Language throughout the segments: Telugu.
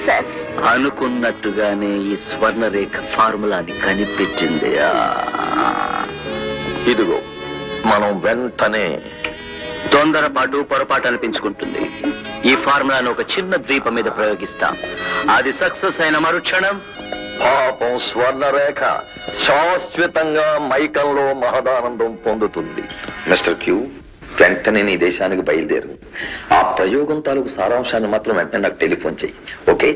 సక్సెస్ అనుకున్నట్టుగానే ఈ స్వర్ణరేఖ ఫార్ములాని కనిపెట్టింది ఆ. ఇదిగో మనం వెంటనే తొందరపాటు పొరపాటు అనిపించుకుంటుంది ఈ ఫార్ములాను ఒక చిన్న ద్వీపం మీద ప్రయోగిస్తాం అది సక్సెస్ అయిన మరుక్షణం పాపం స్వర్ణరేఖ శాశ్వతంగా మైకంలో మహదానందం పొందుతుంది మిస్టర్ క్యూ వెంటనే నీ దేశానికి బయలుదేరు ఆ ప్రయోగం తాలూకు సారాంశాన్ని మాత్రం వెంటనే నాకు టెలిఫోన్ చెయ్యి okay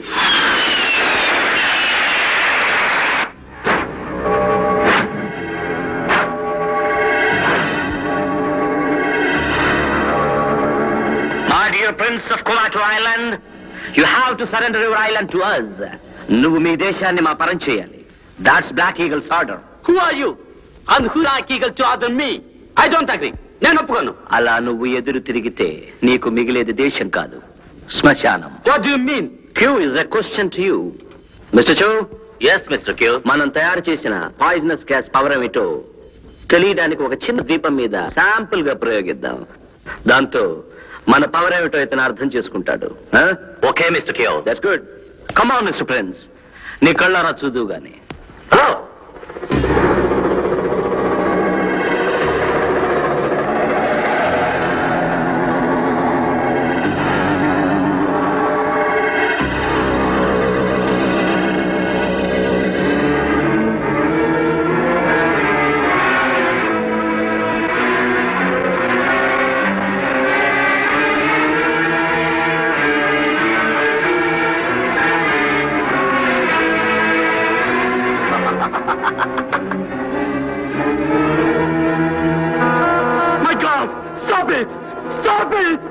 My dear Prince of Komato Island, you have to surrender your island to us. నువ్వు మీ దేశాన్ని మా పరం చేయాలి that's black eagles order who are you and who are eagle to other me I don't agree నేను ఒప్పుకోను అలా నువ్వు ఎదురు తిరిగితే నీకు మిగిలేది దేశం కాదు శ్మశానం what you mean Q is a question to you mister Cho yes mister Q మనం తయారు చేసిన పాయిజనస్ గ్యాస్ పవర్ ఏమిటో తెలియడానికి ఒక చిన్న దీపం మీద శాంపుల్ గా ప్రయోగిద్దాం దాంతో మన పవర్ ఏమిటో ఇతను అర్థం చేసుకుంటాడు okay mister Q that's good come on mister Prince నీ కళ్ళారా చూదు గాని hello my god stop it stop it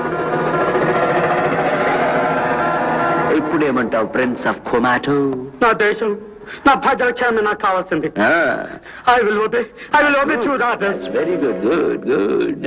ఇప్పుడేమంటావు ప్రిన్స్ ఆఫ్ కొమాటో నా దేశం నా ప్రజల క్షేమం నాకు కావాల్సింది I will obey I will obey to orders very good good good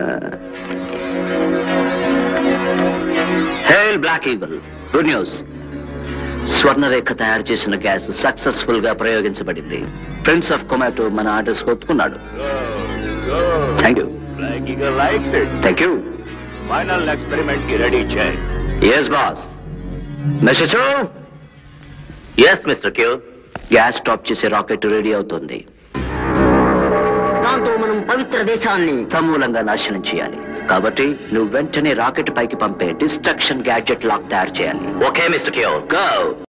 hail black eagle good news Swarnarekha తయారు చేసిన గ్యాస్ సక్సెస్ఫుల్ గా ప్రయోగించబడింది ప్రిన్స్ ఆఫ్ కొమాటో మన ఆర్డర్స్ ఒప్పుకున్నాడు thank you likes it thank you final experiment కి రెడీ చేయి yes boss mister Cho yes mister Q gas stop చేసే రాకెట్ రెడీ అవుతుంది దాంతో మనం పవిత్ర దేశాన్ని సమూలంగా నాశనం చేయాలి కాబట్టి నువ్వు వెంటనే రాకెట్ పైకి పంపే డిస్ట్రక్షన్ గ్యాడ్జెట్ లాక్ తయారు చేయాలి ఓకే మిస్టర్ క్యూ గో